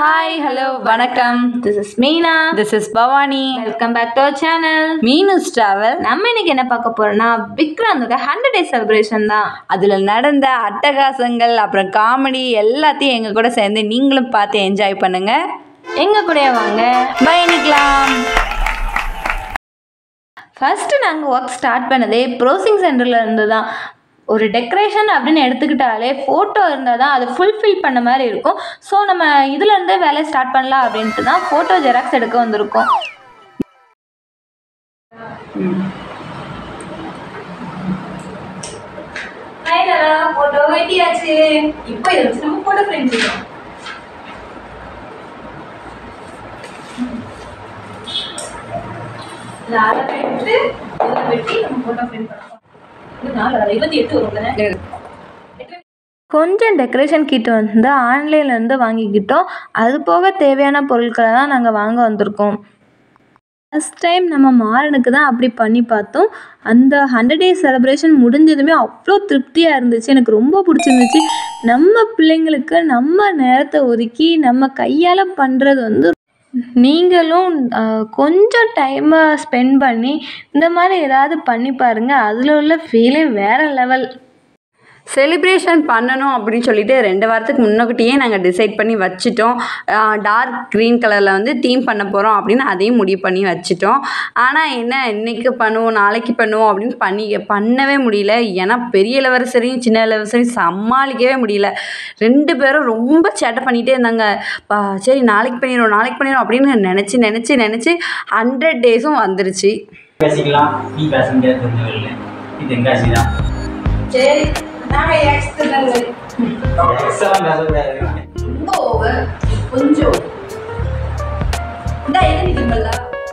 Hi hello வணக்கம் this is Meena this is Bhavani welcome back to our channel Meenu's travel நம்ம இன்னைக்கு என்ன பார்க்க போறோம்னா விக்ராந்தோட ஹண்ட்ரட் டேஸ் செலிப்ரேஷன் தான் அதில் நடந்த அட்டகாசங்கள் அப்புறம் காமெடி எல்லாத்தையும் எங்கள் கூட சேர்ந்து நீங்களும் பார்த்து என்ஜாய் பண்ணுங்க எங்க கூட வாங்க பயணிக்கலாம் ஃபர்ஸ்ட் நாங்கள் ஒர்க் ஸ்டார்ட் பண்ணதே ப்ரோசிங் சென்டர்ல இருந்து தான் ஒரு டெக்கரேஷன் அப்படின்னு எடுத்துக்கிட்டாலே ஃபோட்டோ இருந்தால் தான் அது ஃபுல்ஃபில் பண்ண மாதிரி இருக்கும் ஸோ நம்ம இதுலேருந்தே வேலையை ஸ்டார்ட் பண்ணலாம் அப்படின்ட்டு தான் ஃபோட்டோ ஜெராக்ஸ் எடுக்க வந்திருக்கோம் ஃபோட்டோ வெட்டியாச்சு இப்போ இதை வச்சு நம்ம ஃபோட்டோ ஃப்ரேம் செய்யணும் இந்த அழகை எடுத்து இதில் வெட்டி நம்ம ஃபோட்டோ ஃப்ரேம் பண்ணலாம் இது நாலு இருபத்தி எட்டு வரும் கொஞ்சம் டெக்கரேஷன் கிட் வந்து ஆன்லைன்லேருந்து வாங்கிக்கிட்டோம் அது போக தேவையான பொருட்களை தான் நாங்கள் வாங்க வந்திருக்கோம் ஃபஸ்ட் டைம் நம்ம மாறனுக்கு தான் அப்படி பண்ணி பார்த்தோம் அந்த ஹண்ட்ரட் டேஸ் செலிப்ரேஷன் முடிஞ்சதுமே அவ்வளோ திருப்தியாக இருந்துச்சு எனக்கு ரொம்ப பிடிச்சிருந்துச்சு நம்ம பிள்ளைங்களுக்கு நம்ம நேரத்தை ஒதுக்கி நம்ம கையால் பண்ணுறது வந்து நீங்களும் அஹ், கொஞ்சம் டைமை ஸ்பெண்ட் பண்ணி இந்த மாதிரி ஏதாவது பண்ணி பாருங்கள் அதில் உள்ள ஃபீலே வேறு லெவல் செலிப்ரேஷன் பண்ணணும் அப்படின்னு சொல்லிட்டு ரெண்டு வாரத்துக்கு முன்னக்கூட்டியே நாங்கள் டிசைட் பண்ணி வச்சுட்டோம் டார்க் க்ரீன் கலரில் வந்து தீம் பண்ண போகிறோம் அப்படின்னு அதையும் முடிவு பண்ணி வச்சுட்டோம் ஆனால் என்ன இன்னைக்கு பண்ணுவோம் நாளைக்கு பண்ணுவோம் அப்படின்னு பண்ணி பண்ணவே முடியல ஏன்னா பெரிய இளவரசரையும் சின்ன இளவரசரையும் சமாளிக்கவே முடியல ரெண்டு பேரும் ரொம்ப சேட்டை பண்ணிகிட்டே இருந்தாங்க பா சரி நாளைக்கு பண்ணிடுவோம் நாளைக்கு பண்ணிடுவோம் அப்படின்னு நினச்சி நினச்சி நினச்சி ஹண்ட்ரட் டேஸும் வந்துருச்சு பேசிக்கலாம் நீ பேச முடியாது தெரிஞ்சவில்லை இது தென்காசி தான் சரி நாங்கள் எக்ஸ்ட்ரா எக்ஸலாம் பேசக்கூடாது ரொம்ப ஓவர் கொஞ்சம் இந்த இது நிற்கும்ல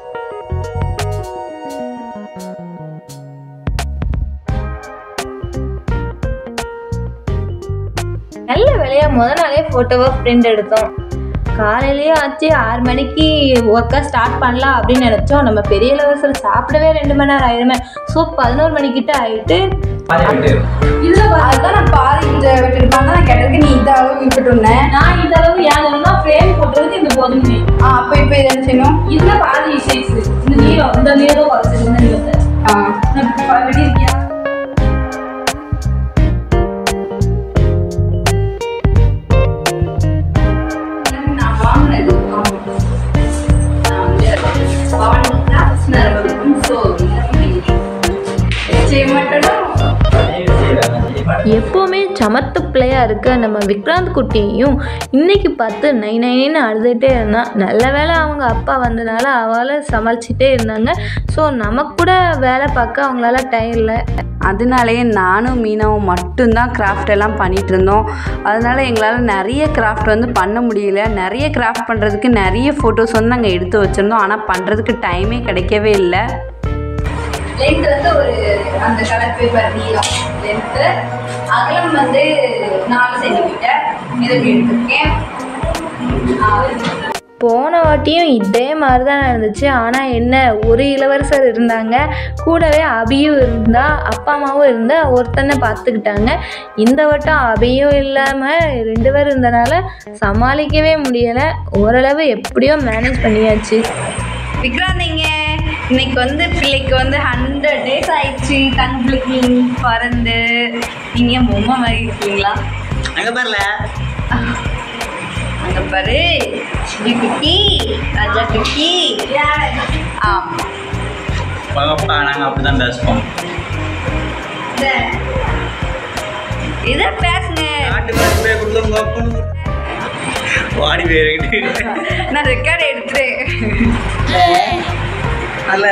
நல்ல வேலையா முத நாளே ஃபோட்டோவை பிரிண்ட் எடுத்தோம் காலையிலேயே ஆச்சு ஆறு மணிக்கு ஒர்க்கை ஸ்டார்ட் பண்ணலாம் அப்படின்னு நினச்சோம் நம்ம பெரிய இளவரசர் சாப்பிடவே ரெண்டு மணி நேரம் ஆயிடுமே ஸோ பதினோரு மணிக்கிட்ட ஆயிட்டு பாதி விட்டு இதுல அதுதான் நான் பாதி இந்த விட்டுருப்பாங்க நான் கேட்டதுக்கு நீ இந்த அளவு விட்டுட்டு இருந்தேன் நான் இந்த அளவு ஏன்னா ஃப்ரேம் போட்டுறதுக்கு இந்த போதுமே அப்போ இப்போ இது என்ன செய்யணும் இதுல பாதி சைஸ் இந்த நீளம் இந்த நீளம் குறைச்சிருந்த நீளத்தை ஆ நான் வெட்டியிருக்கியா நான் வாங்கினது நான் வந்து பவன் கிளாஸ் நிறுவனம் ஸோ செய்ய மாட்டேனும் எப்போவுமே சமத்து பிள்ளையாக இருக்க நம்ம விக்ராந்த் குட்டியையும் இன்னைக்கு பார்த்து நை நைன்னு அழுதுகிட்டே இருந்தான் நல்ல வேளை அவங்க அப்பா வந்தனால அவளை சமாளிச்சுட்டே இருந்தாங்க ஸோ நமக்கு கூட வேலை பார்க்க அவங்களால டைம் இல்லை அதனாலேயே நானும் மீனாவும் மட்டும்தான் கிராஃப்ட் எல்லாம் பண்ணிட்டு இருந்தோம் அதனால எங்களால் நிறைய கிராஃப்ட் வந்து பண்ண முடியல நிறைய கிராஃப்ட் பண்ணுறதுக்கு நிறைய ஃபோட்டோஸ் வந்து நாங்கள் எடுத்து வச்சுருந்தோம் ஆனால் பண்ணுறதுக்கு டைமே கிடைக்கவே இல்லை லென்த் வந்து ஒரு அந்த கலர் பேப்பர் நீளம் லென்த்து அகலம் வந்து நாலு சென்டிமீட்டர் இதை எடுத்திருக்கேன் போன வாட்டியும் இதே மாதிரி தான் நடந்துச்சு ஆனால் என்ன ஒரு இளவரசர் இருந்தாங்க கூடவே அபியும் இருந்தா அப்பா அம்மாவும் இருந்தா ஒருத்தனை பார்த்துக்கிட்டாங்க இந்த வட்டம் அபியும் இல்லாமல் ரெண்டு பேர் இருந்தனால சமாளிக்கவே முடியலை ஓரளவு எப்படியோ மேனேஜ் பண்ணியாச்சு விக்ராந்திங்க இன்னைக்கு வந்து பிள்ளைக்கு வந்து ஹண்ட்ரட் டேஸ் ஆயிடுச்சு தங்க பிள்ளைக்கு பிறந்து நீங்கள் பொம்மை மாதிரி இருக்கீங்களா அங்க பாருல அங்கே பாரு சின்ன குட்டி ராஜா குட்டி ஆமாம் பகப்பா நாங்க அப்படிதான் பேசுவோம் இதை பேசுங்க நாட்டு பேர் பேர் கொடுத்தவங்க அப்பனும் வாடி போயிருக்கிட்டு நான் ரெக்கார்டு எடுத்துட்டு அல்ல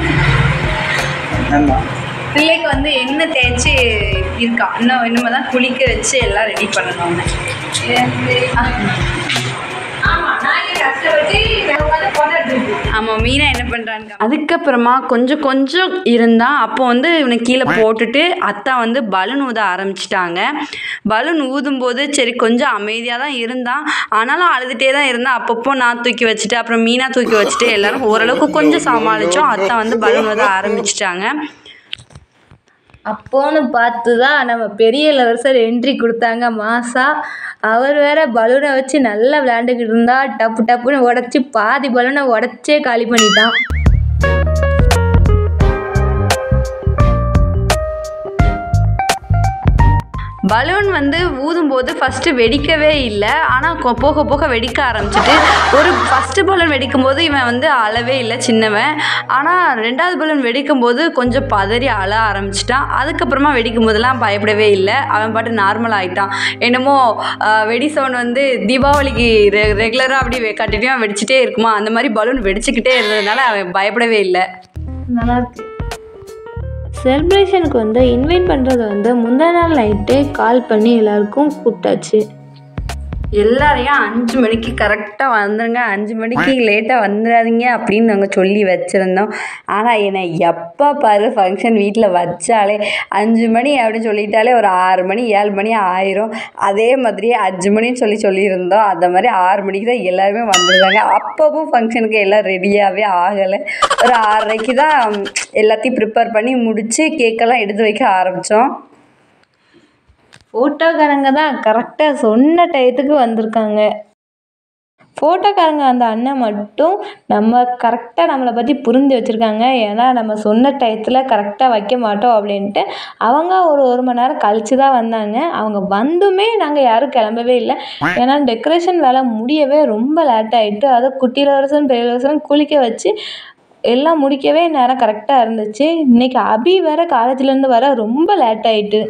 ஆமா பிள்ளைக்கு வந்து எண்ணெய் தேய்ச்சி இருக்கா இன்னும் இனிமே தான் குளிக்க வச்சு எல்லாம் ரெடி பண்ணணும் அவனை. ஆமாம் மீனா என்ன பண்ணுறாங்க அதுக்கப்புறமா கொஞ்சம் கொஞ்சம் இருந்தால் அப்போ வந்து இவனை கீழே போட்டுட்டு அத்தா வந்து பலூன் ஊத ஆரம்பிச்சிட்டாங்க பலூன் ஊதும்போது சரி கொஞ்சம் அமைதியாக தான் இருந்தான் ஆனாலும் அழுதுகிட்டே தான் இருந்தான் அப்பப்போ நான் தூக்கி வச்சுட்டு அப்புறம் மீனா தூக்கி வச்சுட்டு எல்லாரும் ஓரளவுக்கு கொஞ்சம் சமாளித்தோம் அத்தா வந்து பலூன் ஊத ஆரம்பிச்சிட்டாங்க அப்போன்னு பார்த்து தான் நம்ம பெரிய இளவரசர் என்ட்ரி கொடுத்தாங்க மாசா அவர் வேற பலூனை வச்சு நல்லா விளையாண்டுக்கிட்டு இருந்தா டப்பு டப்புன்னு உடச்சி பாதி பலூனை உடச்சே காலி பண்ணிட்டான் பலூன் வந்து ஊதும்போது ஃபஸ்ட்டு வெடிக்கவே இல்லை ஆனால் போக போக வெடிக்க ஆரம்பிச்சிட்டு ஒரு ஃபஸ்ட்டு பலூன் வெடிக்கும் போது இவன் வந்து அழவே இல்லை சின்னவன் ஆனால் ரெண்டாவது பலூன் வெடிக்கும் போது கொஞ்சம் பதறி அழ ஆரம்பிச்சிட்டான் அதுக்கப்புறமா வெடிக்கும் போதெல்லாம் பயப்படவே இல்லை அவன் பாட்டு நார்மல் ஆகிட்டான் என்னமோ ஆஹ், வெடி சவுண்ட் வந்து தீபாவளிக்கு ரெ ரெகுலராக அப்படி கண்டினியூவாக வெடிச்சிட்டே இருக்குமா அந்த மாதிரி பலூன் வெடிச்சுக்கிட்டே இருந்ததுனால அவன் பயப்படவே இல்லை நல்லா இருக்கு செலிப்ரேஷனுக்கு வந்து இன்வைட் பண்ணுறது வந்து முந்தின நாள் நைட்டே கால் பண்ணி எல்லாருக்கும் கூப்பிட்டாச்சு எல்லாரையும் அஞ்சு மணிக்கு கரெக்டாக வந்துருங்க அஞ்சு மணிக்கு லேட்டாக வந்துடாதீங்க அப்படின்னு நாங்கள் சொல்லி வச்சுருந்தோம் ஆனால் என்னை எப்போ பாரு ஃபங்க்ஷன் வீட்டில் வச்சாலே அஞ்சு மணி அப்படின்னு சொல்லிட்டாலே ஒரு ஆறு மணி ஏழு மணி ஆயிரும் அதே மாதிரியே அஞ்சு மணின்னு சொல்லி சொல்லியிருந்தோம் அந்த மாதிரி ஆறு மணிக்கு தான் எல்லாருமே வந்துருந்தாங்க அப்பவும் ஃபங்க்ஷனுக்கு எல்லாம் ரெடியாகவே ஆகலை ஒரு ஆறரைக்கு தான் எல்லாத்தையும் ப்ரிப்பேர் பண்ணி முடித்து கேக்கெல்லாம் எடுத்து வைக்க ஆரம்பித்தோம் ஃபோட்டோக்காரங்க தான் கரெக்டாக சொன்ன டயத்துக்கு வந்திருக்காங்க ஃபோட்டோக்காரங்க அந்த அண்ணன் மட்டும் நம்ம கரெக்டாக நம்மளை பற்றி புரிஞ்சு வச்சுருக்காங்க ஏன்னா நம்ம சொன்ன டயத்தில் கரெக்டாக வைக்க மாட்டோம் அப்படின்ட்டு அவங்க ஒரு ஒரு மணி நேரம் கழித்து தான் வந்தாங்க அவங்க வந்துமே நாங்கள் யாரும் கிளம்பவே இல்லை ஏன்னா டெக்கரேஷன் வேலை முடியவே ரொம்ப லேட் ஆகிட்டு அதை குட்டி இளவரசன் பெரிய இளவரசன் குளிக்க வச்சு எல்லாம் முடிக்கவே நேரம் கரெக்டாக இருந்துச்சு இன்னைக்கு அபி வேற காலேஜ்லேருந்து வர ரொம்ப லேட் ஆயிட்டு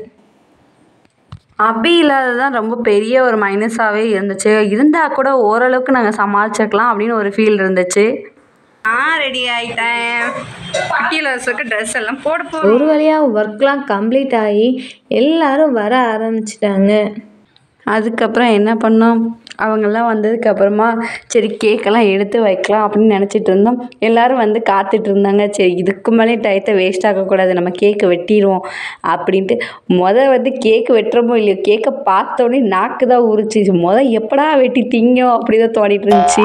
அபி இல்லாதது தான் ரொம்ப பெரிய ஒரு மைனஸாகவே இருந்துச்சு இருந்தால் கூட ஓரளவுக்கு நாங்கள் சமாளிச்சிருக்கலாம் அப்படின்னு ஒரு ஃபீல் இருந்துச்சு நான் ரெடி ஆகிட்டேன் குட்டியில் ட்ரெஸ் எல்லாம் போட போ ஒரு வழியாக ஒர்க்லாம் கம்ப்ளீட் ஆகி எல்லாரும் வர ஆரம்பிச்சிட்டாங்க அதுக்கப்புறம் என்ன பண்ணோம் அவங்கெல்லாம் வந்ததுக்கப்புறமா சரி கேக்கெல்லாம் எடுத்து வைக்கலாம் அப்படின்னு நினச்சிட்டு இருந்தோம் எல்லாரும் வந்து காத்துட்டு இருந்தாங்க சரி இதுக்கு மேலே டயத்தை வேஸ்ட் ஆகக்கூடாது நம்ம கேக்கை வெட்டிடுவோம் அப்படின்ட்டு மொதல் வந்து கேக்கு வெட்டுறமோ இல்லையோ கேக்கை பார்த்தோன்னே நாக்கு தான் உரிச்சிச்சு மொதல் எப்படா வெட்டி திங்கும் அப்படி தான் தோணிட்டு இருந்துச்சு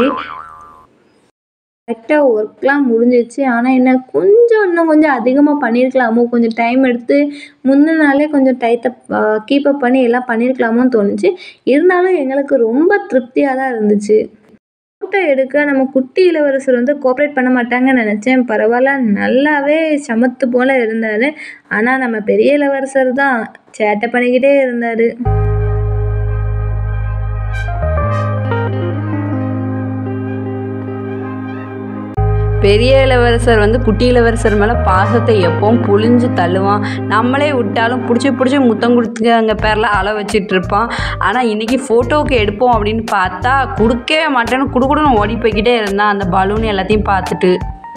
கரெக்டாக ஒர்க்லாம் முடிஞ்சிச்சு ஆனால் என்ன கொஞ்சம் இன்னும் கொஞ்சம் அதிகமாக பண்ணியிருக்கலாமோ கொஞ்சம் டைம் எடுத்து முந்தின நாளே கொஞ்சம் டயத்தை கீப்பப் பண்ணி எல்லாம் பண்ணியிருக்கலாமோன்னு தோணுச்சு இருந்தாலும் எங்களுக்கு ரொம்ப திருப்தியாக தான் இருந்துச்சு ஃபோட்டோ எடுக்க நம்ம குட்டி இளவரசர் வந்து கோஆப்ரேட் பண்ண மாட்டாங்கன்னு நினச்சேன் பரவாயில்ல நல்லாவே சமத்து போல் இருந்தார் ஆனால் நம்ம பெரிய இளவரசர் தான் சேட்டை பண்ணிக்கிட்டே இருந்தார் பெரிய இளவரசர் வந்து குட்டி இளவரசர் மேலே பாசத்தை எப்பவும் புழிஞ்சு தள்ளுவான் நம்மளே விட்டாலும் பிடிச்சி பிடிச்சி முத்தம் கொடுத்து அங்கே பேரில் அழ வச்சிட்டு இருப்பான் ஆனால் இன்றைக்கி ஃபோட்டோவுக்கு எடுப்போம் அப்படின்னு பார்த்தா கொடுக்கவே மாட்டேன்னு குடுக்குடுன்னு ஓடி போய்கிட்டே இருந்தான் அந்த பலூன் எல்லாத்தையும் பார்த்துட்டு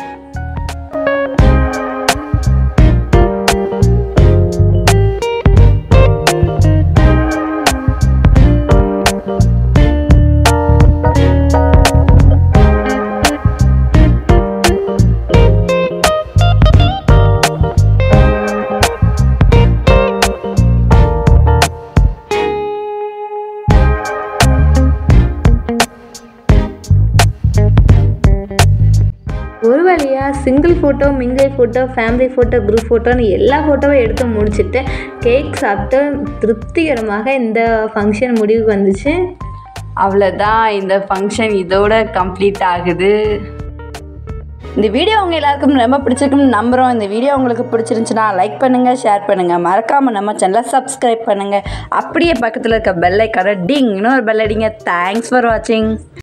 ஒரு வழியாக single photo mingle photo family photo group ஃபோட்டோன்னு எல்லா ஃபோட்டோவும் எடுத்து முடிச்சுட்டு கேக் சாப்பிட்டு திருப்திகரமாக இந்த ஃபங்க்ஷன் முடிவுக்கு வந்துச்சு அவ்வளோதான் இந்த ஃபங்க்ஷன் இதோட கம்ப்ளீட் ஆகுது இந்த வீடியோ உங்கள் எல்லாருக்கும் ரொம்ப பிடிச்சிருக்கும்னு நம்புகிறோம் இந்த வீடியோ உங்களுக்கு பிடிச்சிருந்துச்சுன்னா லைக் பண்ணுங்கள் ஷேர் பண்ணுங்கள் மறக்காமல் நம்ம சேனலை சப்ஸ்கிரைப் பண்ணுங்கள் அப்படியே பக்கத்தில் இருக்க பெல் ஐக்கான டிங்னு ஒரு பெல் அடிங்க தேங்க்ஸ் ஃபார் வாட்சிங்